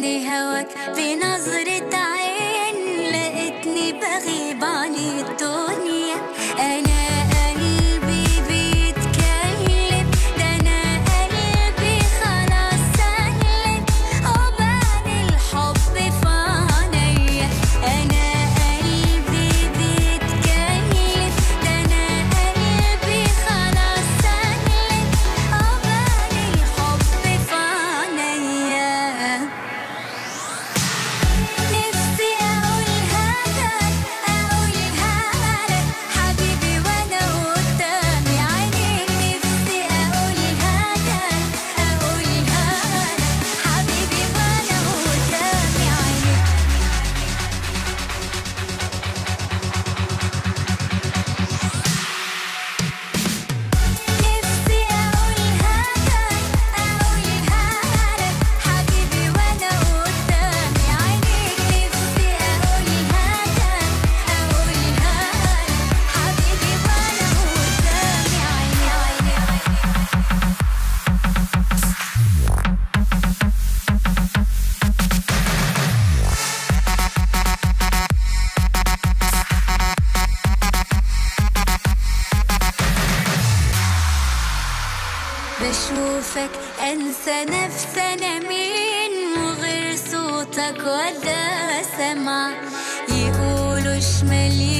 شدني هواك بنظرة عين لقيتني بغيب عن الدنيا أنا قلبي بيتكلم ده أنا قلبي خلاص سلم عقبال الحب في عينيا أنا قلبي بيتكلم ده أنا قلبي خلاص سلم عقبال الحب في عينيا نفسي أقولها لك أقولها لك حبيبي وأنا قدامي عينيك نفسي أقولها لك أقولها لك حبيبي وأنا قدامي عينيك نفسي أقولها لك أقولها لك حبيبي وأنا قدامي عينيك نفسي أقولها لك أقولها لك حبيبي وأنا قدامي عينيك بشوفك انسى نفسي انا مين وغير صوتك ولا سمع يقولوا شمال